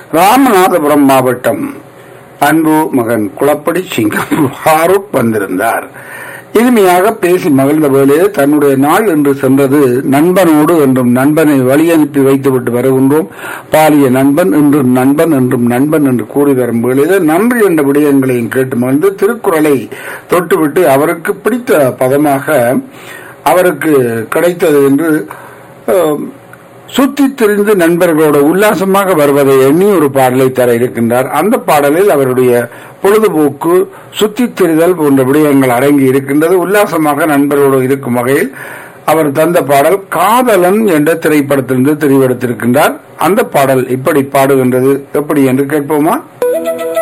ராமநாதபுரம் மாவட்டம் அன்பு மகன் குளப்படி சிங்கம் ஃபாரூக் வந்திருந்தார் இனிமையாக பேசி மகிழ்ந்த வேளையே தன்னுடைய நாள் என்று சென்றது நண்பனோடு என்றும் நண்பனை வழி அனுப்பி வைத்துவிட்டு வருகின்றோம் பாலிய நண்பன் என்றும் நண்பன் என்றும் நண்பன் என்று கூறி வரும் வேளையிலே நன்றி என்ற விடயங்களையும் கேட்டு மகிழ்ந்து திருக்குறளை தொட்டுவிட்டு அவருக்கு பிடித்த பதமாக அவருக்கு கிடைத்தது என்று அஹ், சுற்றித் திரிந்து நண்பர்களோடு உல்லாசமாக வருவதை எண்ணி ஒரு பாடலை தர இருக்கின்றார் அந்த பாடலில் அவருடைய பொழுதுபோக்கு சுற்றித் திரிதல் போன்ற விடயங்கள் அடங்கி இருக்கின்றது உல்லாசமாக நண்பர்களோடு இருக்கும் வகையில் அவர் தந்த பாடல் காதலன் என்ற திரைப்படத்திலிருந்து தெரிவெடுத்திருக்கின்றார் அந்த பாடல் இப்படி பாடுகின்றது எப்படி என்று கேட்போமா